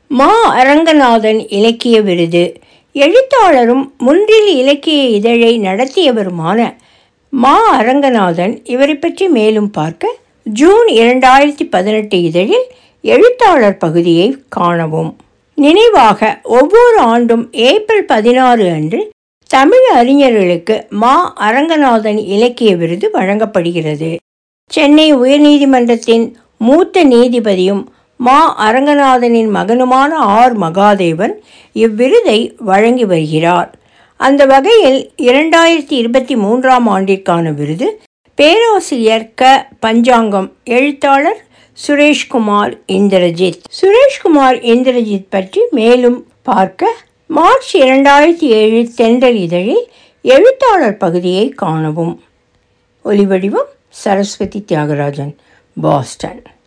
மா அரங்கநாதன் இலக்கிய விருது எழுத்தாளரும் முன்றில் இலக்கிய இதழை நடத்தியவருமான மா அரங்கநாதன் இவரை பற்றி மேலும் பார்க்க ஜூன் இரண்டாயிரத்தி பதினெட்டு இதழில் எழுத்தாளர் பகுதியை காணவும் நினைவாக ஒவ்வொரு ஆண்டும் ஏப்ரல் பதினாறு அன்று தமிழ் அறிஞர்களுக்கு மா அரங்கநாதன் இலக்கிய விருது வழங்கப்படுகிறது சென்னை உயர்நீதிமன்றத்தின் மூத்த நீதிபதியும் மா அரங்கநாதனின் மகனுமான ஆர் மகாதேவன் இவ்விருதை வழங்கி வருகிறார் அந்த வகையில் இரண்டாயிரத்தி இருபத்தி மூன்றாம் ஆண்டிற்கான விருது பேராசிரியர் க பஞ்சாங்கம் எழுத்தாளர் சுரேஷ்குமார் இந்திரஜித் சுரேஷ்குமார் இந்திரஜித் பற்றி மேலும் பார்க்க மார்ச் இரண்டாயிரத்தி ஏழு தென்றல் இதழில் எழுத்தாளர் பகுதியை காணவும் ஒலிவடிவம் சரஸ்வதி தியாகராஜன் பாஸ்டன்